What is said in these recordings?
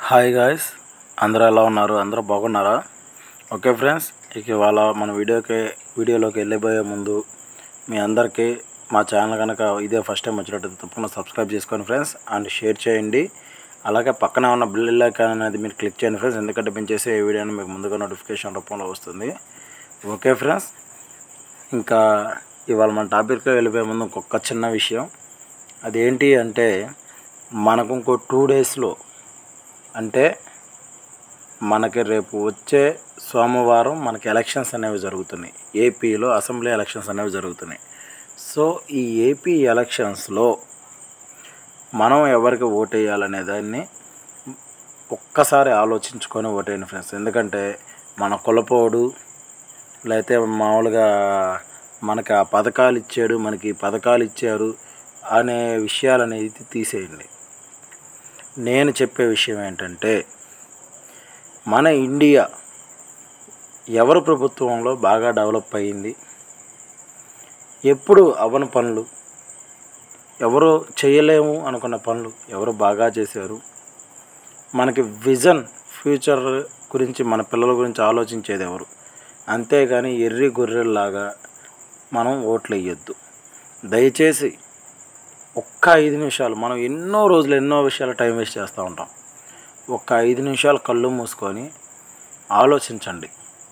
hi guys అందరూ ఎలా ఉన్నారు అందరూ బాగున్నారా ఓకే ఫ్రెండ్స్ ఇక ఇవాళ మన వీడియోకి వీడియోలోకి వెళ్ళిపోయే ముందు మీ అందరికీ మా ఛానల్ కనుక ఇదే ఫస్ట్ టైం వచ్చినట్టు తప్పకుండా సబ్స్క్రైబ్ చేసుకోండి ఫ్రెండ్స్ అండ్ షేర్ చేయండి అలాగే పక్కనే ఉన్న బిల్ ఐకాన్ అనేది మీరు క్లిక్ చేయండి ఫ్రెండ్స్ ఎందుకంటే మేము చేసే ఈ వీడియోని మీకు ముందుగా నోటిఫికేషన్ రూపంలో వస్తుంది ఓకే ఫ్రెండ్స్ ఇంకా ఇవాళ మన టాపిక్కి వెళ్ళిపోయే ముందు ఇంకొక చిన్న విషయం అదేంటి అంటే మనకు ఇంకో టూ డేస్లో అంటే మనకి రేపు వచ్చే సోమవారం మనకి ఎలక్షన్స్ అనేవి జరుగుతున్నాయి ఏపీలో అసెంబ్లీ ఎలక్షన్స్ అనేవి జరుగుతున్నాయి సో ఈ ఏపీ ఎలక్షన్స్లో మనం ఎవరికి ఓటేయాలనే దాన్ని ఒక్కసారి ఆలోచించుకొని ఓటేయండి ఫ్రెండ్స్ ఎందుకంటే మన కులపోడు లేకపోతే మామూలుగా మనకి ఆ పథకాలు ఇచ్చాడు మనకి ఈ పథకాలు ఇచ్చారు అనే విషయాలు అనేది తీసేయండి నేను చెప్పే విషయం ఏంటంటే మన ఇండియా ఎవరి ప్రభుత్వంలో బాగా డెవలప్ అయ్యింది ఎప్పుడు అవని పనులు ఎవరు చేయలేము అనుకున్న పనులు ఎవరు బాగా చేశారు మనకి విజన్ ఫ్యూచర్ గురించి మన పిల్లల గురించి ఆలోచించేది ఎవరు అంతేగాని ఎర్రి గొర్రెల్లాగా మనం ఓట్లు వేయొద్దు దయచేసి ఒక్క ఐదు నిమిషాలు మనం ఎన్నో రోజులు ఎన్నో విషయాలు టైం వేస్ట్ చేస్తూ ఉంటాం ఒక్క ఐదు నిమిషాలు కళ్ళు మూసుకొని ఆలోచించండి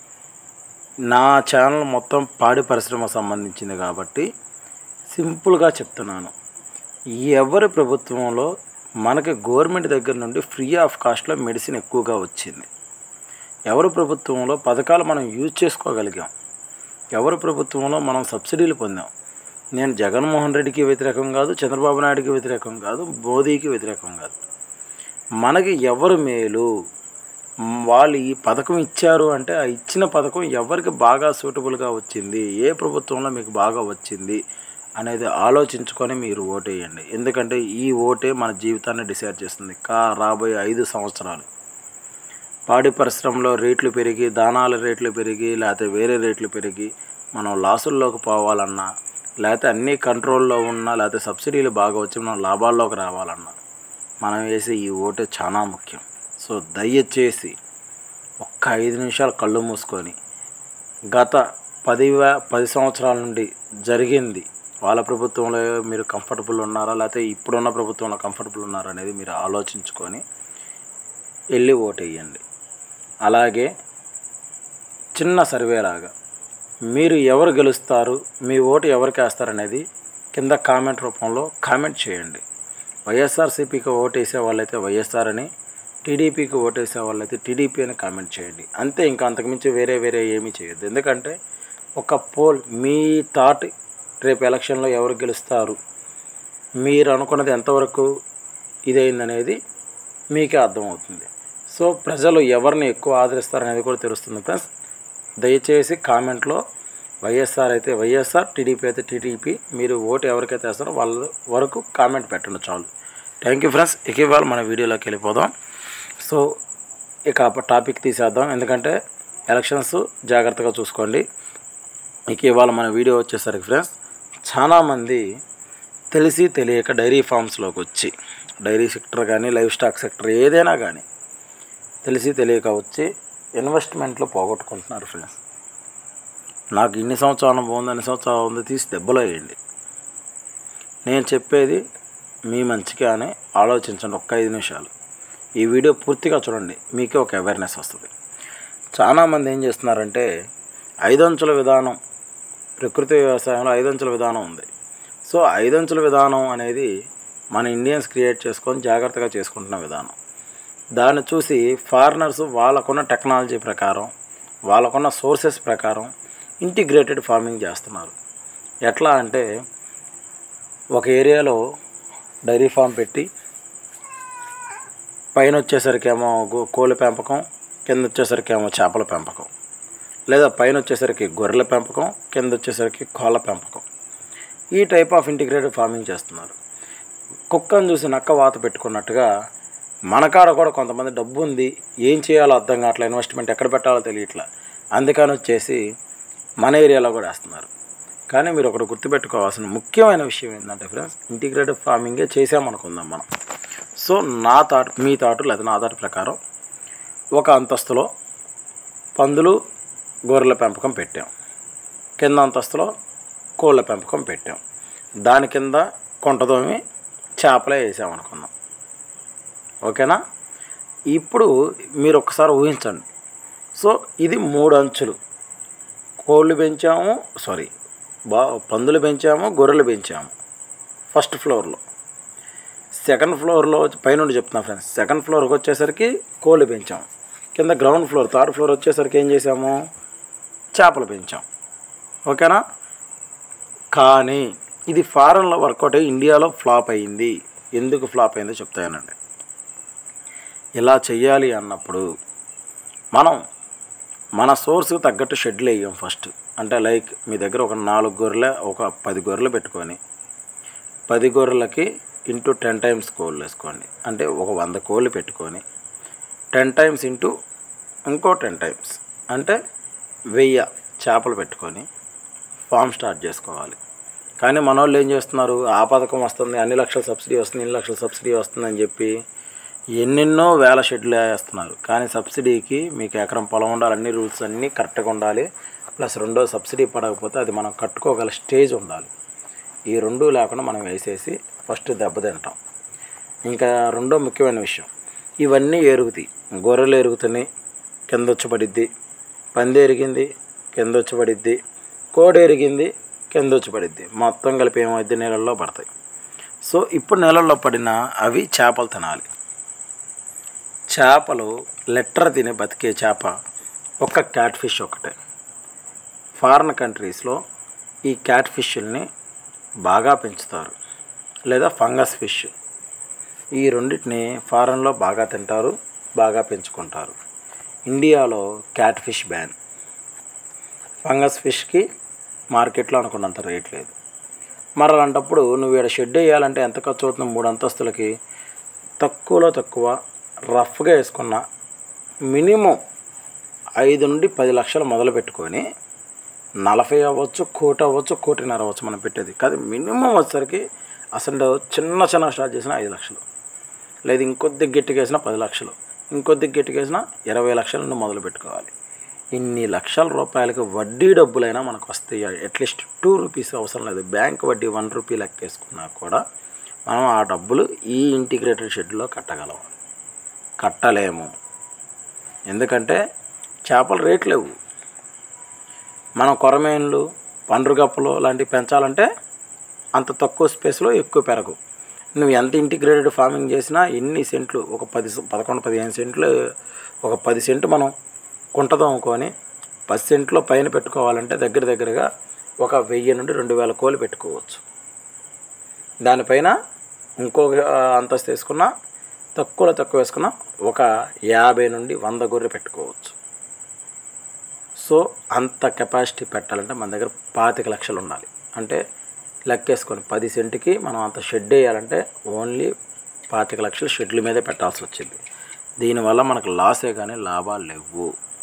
నా ఛానల్ మొత్తం పాడి పరిశ్రమ సంబంధించింది కాబట్టి సింపుల్గా చెప్తున్నాను ఎవరి ప్రభుత్వంలో మనకి గవర్నమెంట్ దగ్గర నుండి ఫ్రీ ఆఫ్ కాస్ట్లో మెడిసిన్ ఎక్కువగా వచ్చింది ఎవరి ప్రభుత్వంలో పథకాలు మనం యూజ్ చేసుకోగలిగాం ఎవరి ప్రభుత్వంలో మనం సబ్సిడీలు పొందాం నేను జగన్మోహన్ రెడ్డికి వ్యతిరేకం కాదు చంద్రబాబు నాయుడుకి వ్యతిరేకం కాదు మోదీకి వ్యతిరేకం కాదు మనకి ఎవరు మేలు మ్, వాళ్ళు ఈ పథకం ఇచ్చారు అంటే ఆ ఇచ్చిన పథకం ఎవరికి బాగా సూటబుల్గా వచ్చింది ఏ ప్రభుత్వంలో మీకు బాగా వచ్చింది అనేది ఆలోచించుకొని మీరు ఓటేయండి ఎందుకంటే ఈ ఓటే మన జీవితాన్ని డిసైడ్ చేస్తుంది కా రాబోయే ఐదు సంవత్సరాలు పాడి పరిశ్రమలో రేట్లు పెరిగి దానాల రేట్లు పెరిగి లేకపోతే వేరే రేట్లు పెరిగి మనం లాసుల్లోకి పోవాలన్నా లేకపోతే అన్నీ కంట్రోల్లో ఉన్నా లేకపోతే సబ్సిడీలు బాగా వచ్చి మనం లాభాల్లోకి రావాలన్నా మనం వేసే ఈ ఓటే చాలా ముఖ్యం సో దయచేసి ఒక్క ఐదు నిమిషాలు కళ్ళు మూసుకొని గత పది వే- పది సంవత్సరాల నుండి జరిగింది వాళ్ళ ప్రభుత్వంలో మీరు కంఫర్టబుల్ ఉన్నారా లేకపోతే ఇప్పుడున్న ప్రభుత్వంలో కంఫర్టబుల్ ఉన్నారా అనేది మీరు ఆలోచించుకొని వెళ్ళి ఓటు వేయండి అలాగే చిన్న సర్వే లాగా మీరు ఎవరు గెలుస్తారు మీ ఓటు ఎవరికి వేస్తారనేది కింద కామెంట్ రూపంలో కామెంట్ చేయండి వైఎస్ఆర్సీపీకి ఓటు వేసే వాళ్ళైతే వైఎస్ఆర్ అని టీడీపీకి ఓటు వేసే వాళ్ళైతే టీడీపీ అని కామెంట్ చేయండి అంతే ఇంకా అంతకుమించి వేరే వేరే ఏమీ చేయొద్దు ఎందుకంటే ఒక పోల్ మీ థాట్ రేపు ఎలక్షన్లో ఎవరు గెలుస్తారు మీరు అనుకున్నది ఎంతవరకు ఇదైందనేది మీకే అర్థమవుతుంది సో ప్రజలు ఎవరిని ఎక్కువ ఆదరిస్తారనేది కూడా తెలుస్తుంది ఫ్రెండ్స్ దయచేసి కామెంట్లో వైఎస్ఆర్ అయితే వైఎస్ఆర్ టీడీపీ అయితే టీడీపీ మీరు ఓటు ఎవరికైతే వేస్తారో వాళ్ళ వరకు కామెంట్ పెట్టండి చాలు థ్యాంక్ యూ ఫ్రెండ్స్ ఇక ఇవాళ మన వీడియోలోకి వెళ్ళిపోదాం సో ఇక ఆ టాపిక్ తీసేద్దాం ఎందుకంటే ఎలక్షన్స్ జాగ్రత్తగా చూసుకోండి ఇక ఇవాళ మన వీడియో వచ్చేసరికి ఫ్రెండ్స్ చాలామంది తెలిసి తెలియక డైరీ ఫామ్స్లోకి వచ్చి డైరీ సెక్టర్ కానీ లైవ్ స్టాక్ సెక్టర్ ఏదైనా కానీ తెలిసి తెలియక వచ్చి ఇన్వెస్ట్మెంట్లో పోగొట్టుకుంటున్నారు ఫ్రెండ్స్ నాకు ఇన్ని సంవత్సరాల అనుభవం ఉంది అన్ని సంవత్సరాలు ఉంది తీసి దెబ్బలో వేయండి నేను చెప్పేది మీ మంచిగా అని ఆలోచించండి ఒక్క ఐదు నిమిషాలు ఈ వీడియో పూర్తిగా చూడండి మీకే ఒక అవేర్నెస్ వస్తుంది చాలామంది ఏం చేస్తున్నారంటే ఐదంచుల విధానం ప్రకృతి వ్యవసాయంలో ఐదంచుల విధానం ఉంది సో ఐదంచుల విధానం అనేది మన ఇండియన్స్ క్రియేట్ చేసుకొని జాగ్రత్తగా చేసుకుంటున్న విధానం దాన్ని చూసి ఫారినర్స్ వాళ్ళకున్న టెక్నాలజీ ప్రకారం వాళ్ళకున్న సోర్సెస్ ప్రకారం ఇంటిగ్రేటెడ్ ఫార్మింగ్ చేస్తున్నారు ఎట్లా అంటే ఒక ఏరియాలో డైరీ ఫామ్ పెట్టి పైన వచ్చేసరికేమో గో- కోళ్ళ పెంపకం కింద వచ్చేసరికేమో చేపల పెంపకం లేదా పైన వచ్చేసరికి గొర్రెల పెంపకం కింద వచ్చేసరికి కోళ్ళ పెంపకం ఈ టైప్ ఆఫ్ ఇంటిగ్రేటెడ్ ఫార్మింగ్ చేస్తున్నారు కుక్కను చూసి నక్క వాత పెట్టుకున్నట్టుగా మన కాడ కూడా కొంతమంది డబ్బు ఉంది ఏం చేయాలో అర్థం కావట్లే ఇన్వెస్ట్మెంట్ ఎక్కడ పెట్టాలో తెలియట్లా అందుకని వచ్చేసి మన ఏరియాలో కూడా వేస్తున్నారు కానీ మీరు ఒకటి గుర్తుపెట్టుకోవాల్సిన ముఖ్యమైన విషయం ఏంటంటే ఫ్రెండ్స్ ఇంటిగ్రేటెడ్ ఫార్మింగే చేసామనుకుందాం మనం సో నా థాట్ మీ థాట్ లేదా నా థాట్ ప్రకారం ఒక అంతస్తులో పందులు గొర్రెల పెంపకం పెట్టాం కింద అంతస్తులో కోళ్ళ పెంపకం పెట్టాం దాని కింద కొంటదోమి చేపలే వేసామనుకుందాం ఓకేనా ఇప్పుడు మీరు ఒకసారి ఊహించండి సో ఇది మూడు అంచులు కోళ్ళు పెంచాము సారీ బా పందులు పెంచాము గొర్రెలు పెంచాము ఫస్ట్ ఫ్లోర్లో సెకండ్ ఫ్లోర్లో పైనుండి చెప్తున్నా ఫ్రెండ్స్ సెకండ్ ఫ్లోర్కి వచ్చేసరికి కోళ్ళు పెంచాం కింద గ్రౌండ్ ఫ్లోర్ థర్డ్ ఫ్లోర్ వచ్చేసరికి ఏం చేసాము చేపలు పెంచాం ఓకేనా కానీ ఇది ఫారెన్లో వర్కౌట్ అయ్యి ఇండియాలో ఫ్లాప్ అయ్యింది ఎందుకు ఫ్లాప్ అయిందో చెప్తానండి ఇలా చెయ్యాలి అన్నప్పుడు మనం మన సోర్స్కి తగ్గట్టు షెడ్యూల్ వేయం ఫస్ట్ అంటే లైక్ మీ దగ్గర ఒక నాలుగు గొర్రెల ఒక పది గొర్రెలు పెట్టుకొని పది గొర్రెలకి ఇంటూ టెన్ టైమ్స్ కోళ్ళు వేసుకోండి అంటే ఒక వంద కోళ్ళు పెట్టుకొని టెన్ టైమ్స్ ఇంటూ ఇంకో టెన్ టైమ్స్ అంటే వెయ్యి చేపలు పెట్టుకొని ఫామ్ స్టార్ట్ చేసుకోవాలి కానీ మన వాళ్ళు ఏం చేస్తున్నారు ఆ పథకం వస్తుంది అన్ని లక్షల సబ్సిడీ వస్తుంది ఇన్ని లక్షల సబ్సిడీ వస్తుందని చెప్పి ఎన్నెన్నో వేల షెడ్లు వేస్తున్నారు కానీ సబ్సిడీకి మీకు ఎకరం పొలం ఉండాలి అన్ని రూల్స్ అన్నీ కరెక్ట్గా ఉండాలి ప్లస్ రెండో సబ్సిడీ పడకపోతే అది మనం కట్టుకోగల స్టేజ్ ఉండాలి ఈ రెండు లేకుండా మనం వేసేసి ఫస్ట్ దెబ్బతింటాం ఇంకా రెండో ముఖ్యమైన విషయం ఇవన్నీ ఎరుగుతాయి గొర్రెలు ఎరుగుతున్నాయి కింద వచ్చి పడిద్ది పంది ఎరిగింది కింద వచ్చి పడిద్ది కోడి ఎరిగింది కింద వచ్చి పడిద్ది మొత్తం కలిపి ఏమైద్ది నీళ్ళల్లో పడతాయి సో ఇప్పుడు నీళ్ళల్లో పడిన అవి చేపలు తినాలి చేపలు లెటర్ తిని బతికే చేప ఒక్క క్యాట్ ఫిష్ ఒకటే ఫారిన్ కంట్రీస్లో ఈ క్యాట్ ఫిష్ని బాగా పెంచుతారు లేదా ఫంగస్ ఫిష్ ఈ రెండింటిని ఫారెన్లో బాగా తింటారు బాగా పెంచుకుంటారు ఇండియాలో క్యాట్ ఫిష్ బ్యాన్ ఫంగస్ ఫిష్కి మార్కెట్లో అనుకున్నంత రేట్ లేదు మరి అలాంటప్పుడు నువ్వు ఇక్కడ షెడ్ వేయాలంటే ఎంత ఖర్చు అవుతుంది మూడు అంతస్తులకి తక్కువలో తక్కువ రఫ్గా వేసుకున్న మినిమం ఐదు నుండి పది లక్షలు మొదలు పెట్టుకొని నలభై అవ్వచ్చు కోటి అవ్వచ్చు కోటిన్నర అవ్వచ్చు మనం పెట్టేది కాదు మినిమం వచ్చేసరికి అసలు చిన్న చిన్న స్టార్ట్ చేసిన ఐదు లక్షలు లేదు ఇంకొద్ది గట్టిగా వేసినా పది లక్షలు ఇంకొద్ది గట్టిగా వేసినా ఇరవై లక్షల నుండి మొదలు పెట్టుకోవాలి ఇన్ని లక్షల రూపాయలకి వడ్డీ డబ్బులైనా మనకు వస్తాయి అట్లీస్ట్ టూ రూపీస్ అవసరం లేదు బ్యాంక్ వడ్డీ వన్ రూపీ లెక్క వేసుకున్నా కూడా మనం ఆ డబ్బులు ఈ ఇంటిగ్రేటెడ్ షెడ్లో కట్టగలం కట్టలేము ఎందుకంటే చేపల రేట్ లేవు మనం కొరమేన్లు పండ్రుగప్పలు లాంటివి పెంచాలంటే అంత తక్కువ స్పేస్లో ఎక్కువ పెరగు నువ్వు ఎంత ఇంటిగ్రేటెడ్ ఫార్మింగ్ చేసినా ఎన్ని సెంట్లు ఒక పది పదకొండు పదిహేను సెంట్లు ఒక పది సెంటు మనం కుంటదమ్ముకొని పది సెంట్లో పైన పెట్టుకోవాలంటే దగ్గర దగ్గరగా ఒక వెయ్యి నుండి రెండు వేల కోళ్ళు పెట్టుకోవచ్చు దానిపైన ఇంకొక అంతస్తు వేసుకున్న తక్కువలో తక్కువ వేసుకున్న ఒక యాభై నుండి వంద గొర్రె పెట్టుకోవచ్చు సో అంత కెపాసిటీ పెట్టాలంటే మన దగ్గర పాతిక లక్షలు ఉండాలి అంటే లెక్కేసుకొని పది సెంటుకి మనం అంత షెడ్ వేయాలంటే ఓన్లీ పాతిక లక్షలు షెడ్ల మీదే పెట్టాల్సి వచ్చింది దీనివల్ల మనకు లాసే కానీ లాభాలు లేవు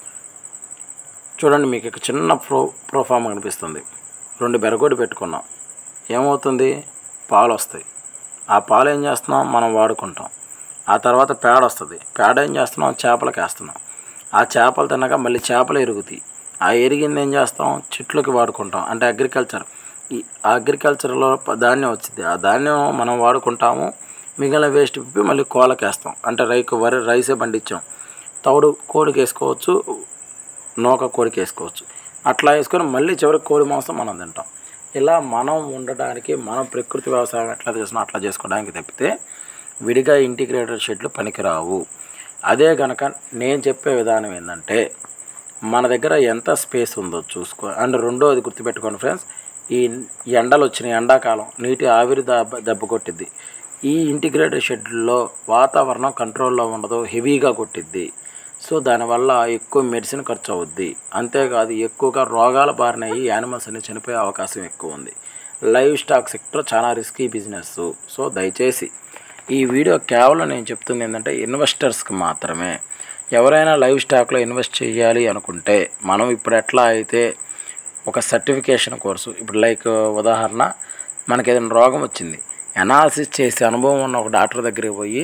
చూడండి మీకు ఇక చిన్న ప్రో ప్రోఫామ్ కనిపిస్తుంది రెండు బెరగొడ్డు పెట్టుకున్నాం ఏమవుతుంది పాలు వస్తాయి ఆ పాలు ఏం చేస్తున్నాం మనం వాడుకుంటాం ఆ తర్వాత పేడ వస్తుంది పేడ ఏం చేస్తున్నాం చేపలకి వేస్తున్నాం ఆ చేపలు తిన్నాక మళ్ళీ చేపలు ఎరుగుతాయి ఆ ఎరిగింది ఏం చేస్తాం చెట్లకి వాడుకుంటాం అంటే అగ్రికల్చర్ ఈ అగ్రికల్చర్లో ప- ధాన్యం వచ్చింది ఆ ధాన్యం మనం వాడుకుంటాము మిగిలిన వేస్ట్ పిప్పి మళ్ళీ కోళ్ళకి వేస్తాం అంటే రైకు వరి రైసే పండించాం తౌడు కోడికి వేసుకోవచ్చు నూక కోడికి వేసుకోవచ్చు అట్లా వేసుకొని మళ్ళీ చివరికి కోడి మాంసం మనం తింటాం ఇలా మనం ఉండడానికి మనం ప్రకృతి వ్యవసాయం ఎట్లా చేసినా అట్లా చేసుకోవడానికి తప్పితే విడిగా ఇంటిగ్రేటెడ్ షెడ్లు పనికిరావు అదే కనుక నేను చెప్పే విధానం ఏంటంటే మన దగ్గర ఎంత స్పేస్ ఉందో చూసుకో అండ్ రెండోది గుర్తుపెట్టుకోండి ఫ్రెండ్స్ ఈ ఎండలు వచ్చినాయి ఎండాకాలం నీటి ఆవిరి దెబ్బ దెబ్బ కొట్టిద్ది ఈ ఇంటిగ్రేటెడ్ షెడ్లో వాతావరణం కంట్రోల్లో ఉండదు హెవీగా కొట్టిద్ది సో దానివల్ల ఎక్కువ మెడిసిన్ ఖర్చు అవుద్ది అంతేకాదు ఎక్కువగా రోగాల బారిన ఈ యానిమల్స్ అన్ని చనిపోయే అవకాశం ఎక్కువ ఉంది లైవ్ స్టాక్ సెక్టర్ చాలా రిస్కీ బిజినెస్ సో దయచేసి ఈ వీడియో కేవలం నేను చెప్తుంది ఏంటంటే ఇన్వెస్టర్స్కి మాత్రమే ఎవరైనా లైవ్ స్టాక్లో ఇన్వెస్ట్ చేయాలి అనుకుంటే మనం ఇప్పుడు ఎట్లా అయితే ఒక సర్టిఫికేషన్ కోర్సు ఇప్పుడు లైక్ ఉదాహరణ మనకి ఏదైనా రోగం వచ్చింది అనాలిసిస్ చేసే అనుభవం ఉన్న ఒక డాక్టర్ దగ్గరికి పోయి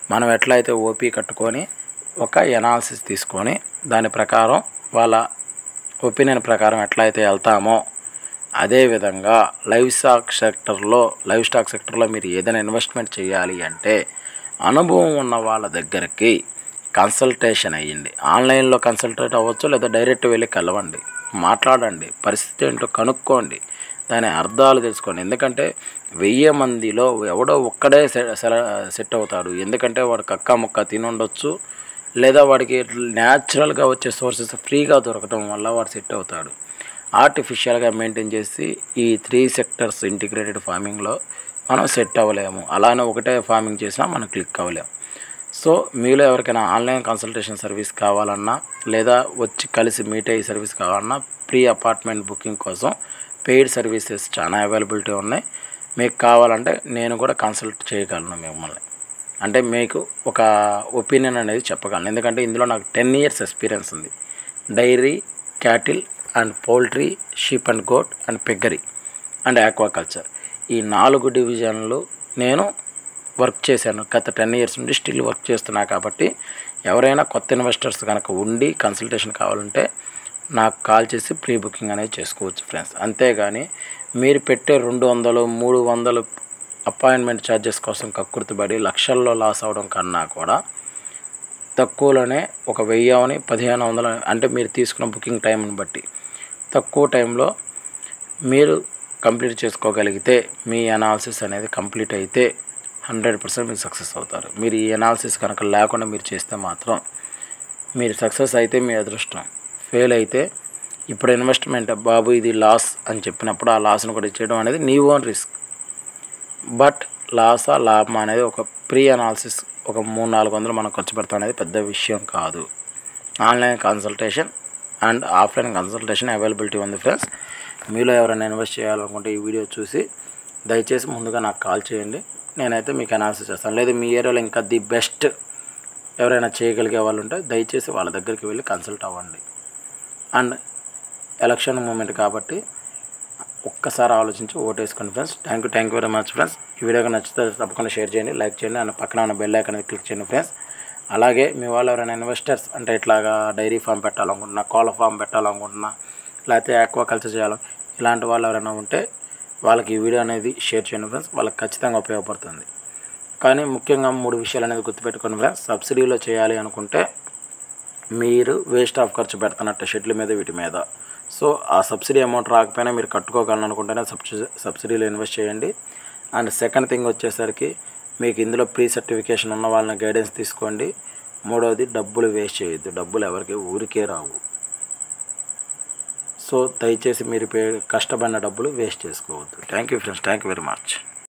మనం ఎట్లయితే ఓపీ కట్టుకొని ఒక ఎనాలిసిస్ తీసుకొని దాని ప్రకారం వాళ్ళ ఒపీనియన్ ప్రకారం ఎట్లయితే వెళ్తామో అదేవిధంగా లైవ్ స్టాక్ సెక్టర్లో లైవ్ స్టాక్ సెక్టర్లో మీరు ఏదైనా ఇన్వెస్ట్మెంట్ చేయాలి అంటే అనుభవం ఉన్న వాళ్ళ దగ్గరికి కన్సల్టేషన్ అయ్యండి ఆన్లైన్లో కన్సల్టేట్ అవ్వచ్చు లేదా డైరెక్ట్ వెళ్ళి కలవండి మాట్లాడండి పరిస్థితి ఏంటో కనుక్కోండి దాని అర్థాలు తెలుసుకోండి ఎందుకంటే వెయ్యి మందిలో ఎవడో ఒక్కడే సెట్ అవుతాడు ఎందుకంటే వాడు కక్క ముక్క తిని ఉండొచ్చు లేదా వాడికి న్యాచురల్గా వచ్చే సోర్సెస్ ఫ్రీగా దొరకటం వల్ల వాడు సెట్ అవుతాడు ఆర్టిఫిషియల్గా మెయింటైన్ చేసి ఈ త్రీ సెక్టర్స్ ఇంటిగ్రేటెడ్ ఫార్మింగ్లో మనం సెట్ అవ్వలేము అలానే ఒకటే ఫార్మింగ్ చేసినా మనం క్లిక్ అవ్వలేము సో మీలో ఎవరికైనా ఆన్లైన్ కన్సల్టేషన్ సర్వీస్ కావాలన్నా లేదా వచ్చి కలిసి మీట్ అయ్యే సర్వీస్ కావాలన్నా ప్రీ అపార్ట్మెంట్ బుకింగ్ కోసం పెయిడ్ సర్వీసెస్ చాలా అవైలబిలిటీ ఉన్నాయి మీకు కావాలంటే నేను కూడా కన్సల్ట్ చేయగలను మిమ్మల్ని అంటే మీకు ఒక ఒపీనియన్ అనేది చెప్పగలను ఎందుకంటే ఇందులో నాకు టెన్ ఇయర్స్ ఎక్స్పీరియన్స్ ఉంది dairy cattle and poultry sheep and goat and piggery and aquaculture ఈ నాలుగు డివిజన్లు నేను వర్క్ చేశాను గత టెన్ ఇయర్స్ నుండి స్టిల్ వర్క్ చేస్తున్నా కాబట్టి ఎవరైనా కొత్త ఇన్వెస్టర్స్ కనుక ఉండి కన్సల్టేషన్ కావాలంటే నాకు కాల్ చేసి ప్రీ బుకింగ్ అనేది చేసుకోవచ్చు ఫ్రెండ్స్ అంతేగాని మీరు పెట్టే రెండు వందలు మూడు వందలు అపాయింట్మెంట్ ఛార్జెస్ కోసం కక్కుర్తిపడి లక్షల్లో లాస్ అవడం కన్నా కూడా తక్కువలోనే ఒక వెయ్యి అవని పదిహేను వందలు అంటే మీరు తీసుకున్న బుకింగ్ టైంని బట్టి తక్కువ టైంలో మీరు కంప్లీట్ చేసుకోగలిగితే మీ అనాలిసిస్ అనేది కంప్లీట్ అయితే హండ్రెడ్ పర్సెంట్ మీరు సక్సెస్ అవుతారు మీరు ఈ అనాలిసిస్ కనుక లేకుండా మీరు చేస్తే మాత్రం మీరు సక్సెస్ అయితే మీ అదృష్టం ఫెయిల్ అయితే ఇప్పుడు ఇన్వెస్ట్మెంట్ బాబు ఇది లాస్ అని చెప్పినప్పుడు ఆ లాస్ను కూడా ఇచ్చేయడం అనేది నీ ఓన్ రిస్క్ బట్ లాసా లాభం అనేది ఒక ప్రీ అనాలిసిస్ ఒక మూడు నాలుగు వందలు మనం ఖర్చు పెడతాం అనేది పెద్ద విషయం కాదు online consultation and offline consultation availability ఉంది ఫ్రెండ్స్ మీలో ఎవరైనా ఇన్వెస్ట్ చేయాలనుకుంటే ఈ వీడియో చూసి దయచేసి ముందుగా నాకు కాల్ చేయండి నేనైతే మీకు అనాలిసిస్ చేస్తాను లేదా మీ ఏరియాలో ఇంకా ది బెస్ట్ ఎవరైనా చేయగలిగే వాళ్ళు ఉంటే దయచేసి వాళ్ళ దగ్గరికి వెళ్ళి కన్సల్ట్ అవ్వండి అండ్ ఎలక్షన్ మూమెంట్ కాబట్టి ఒక్కసారి ఆలోచించి ఓటు వేసుకోండి friends thank you thank you very much friends ఈ వీడియోకి నచ్చితే తప్పకుండా షేర్ చేయండి లైక్ చేయండి అండ్ పక్కన ఉన్న బెల్ ఐకాన్ అనేది క్లిక్ చేయండి ఫ్రెండ్స్ అలాగే మీ వాళ్ళు ఎవరైనా ఇన్వెస్టర్స్ అంటే ఇట్లాగా డైరీ ఫామ్ పెట్టాలనుకుంటున్నా కోళ్ళ ఫామ్ పెట్టాలనుకుంటున్నా లేకపోతే ఆక్వాకల్చర్ చేయాలి ఇలాంటి వాళ్ళు ఎవరైనా ఉంటే వాళ్ళకి ఈ వీడియో అనేది షేర్ చేయండి ఫ్రెండ్స్ వాళ్ళకి ఖచ్చితంగా ఉపయోగపడుతుంది కానీ ముఖ్యంగా మూడు విషయాలు అనేది గుర్తుపెట్టుకోండి ఫ్రెండ్స్ సబ్సిడీలో చేయాలి అనుకుంటే మీరు వేస్ట్ ఆఫ్ ఖర్చు పెడుతున్నట్టు షెడ్ల మీద వీటి మీద సో ఆ సబ్సిడీ అమౌంట్ రాకపోయినా మీరు కట్టుకోగలను అనుకుంటేనే సబ్సిడీ సబ్సిడీలో ఇన్వెస్ట్ చేయండి అండ్ సెకండ్ థింగ్ వచ్చేసరికి మీకు ఇందులో ప్రీ సర్టిఫికేషన్ ఉన్న వాళ్ళని గైడెన్స్ తీసుకోండి మూడవది డబ్బులు వేస్ట్ చేయొద్దు డబ్బులు ఎవరికి ఊరికే రావు సో దయచేసి మీరు పే కష్టపడిన డబ్బులు వేస్ట్ చేసుకోవద్దు thank you friends thank you very much